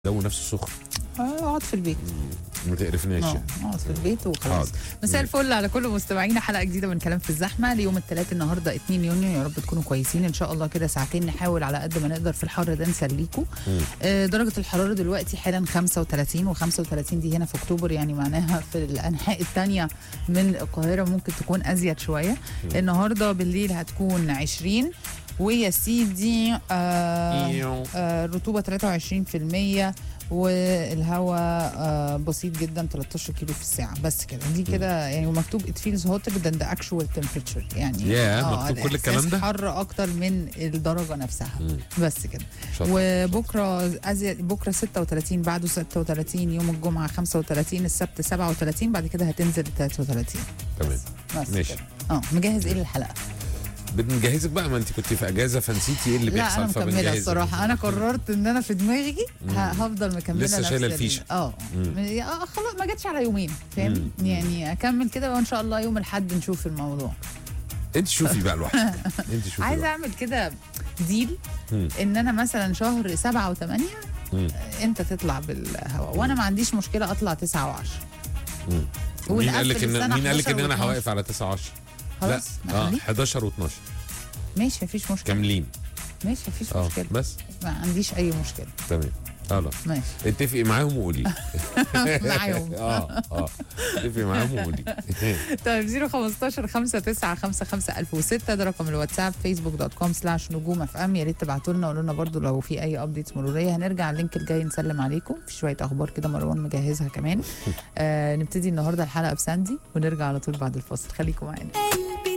الجو نفسه سخن آه، اقعد في البيت ما تقرفناش اه يعني. اقعد في البيت وخلاص حاضر. مساء الفل على كل مستمعينا حلقه جديده من كلام في الزحمه ليوم الثلاث النهارده 2 يونيو يا رب تكونوا كويسين ان شاء الله كده ساعتين نحاول على قد ما نقدر في الحر ده نسليكم مم. آه، درجه الحراره دلوقتي حالا 35 و35 دي هنا في اكتوبر يعني معناها في الانحاء الثانيه من القاهره ممكن تكون ازيد شويه النهارده بالليل هتكون 20 ويا سيدي آه إيو. آه، الرطوبة 23% والهواء آه، بسيط جدا 13 كيلو في الساعة بس كده دي كده يعني ومكتوب it feels hotter than the actual temperature يعني ياه، آه، مكتوب كل الإحساس الكلام ده؟ حر أكتر من الدرجة نفسها مم. بس كده شاطر. وبكرة أزيد بكرة 36 بعده 36 يوم الجمعة 35 السبت 37 بعد كده هتنزل 33 تمام بس ماشي. كده. اه مجهز ايه للحلقة؟ بنجهزك بقى ما انت كنت في اجازه فنسيتي ايه اللي لا بيحصل انا مكمله فبنجهزك. الصراحه انا قررت ان انا في دماغي ه- هفضل مكمله لسه نفس شايلة ال- الفيشة. اه مم. اه خلاص ما جاتش على يومين فاهم مم. يعني اكمل كده وان شاء الله يوم الاحد نشوف الموضوع انت شوفي بقى لوحدك انت شوفي عايزه لوحدك. اعمل كده ديل مم. ان انا مثلا شهر سبعة وثمانية مم. انت تطلع بالهواء وانا ما عنديش مشكله اطلع تسعة وعشرة مم. مين قال لك ونقفل ان السنة مين قال لك ان 11 انا و12. هواقف على 9 10 لا خلاص اه نخليه. 11 و12 ماشي مفيش مشكله كاملين ماشي مفيش اه مشكله بس ما عنديش اي مشكله تمام خلاص ماشي اتفقي معاهم وقولي معاهم اه اه اتفقي معاهم وقولي طيب 015 59 55 1006 ده رقم الواتساب فيسبوك دوت كوم سلاش نجوم اف ام يا ريت تبعتوا لنا قولوا لنا برضو لو في اي ابديتس مروريه هنرجع اللينك الجاي نسلم عليكم في شويه اخبار كده مروان مجهزها كمان آه نبتدي النهارده الحلقه بساندي ونرجع على طول بعد الفاصل خليكم معانا قلبي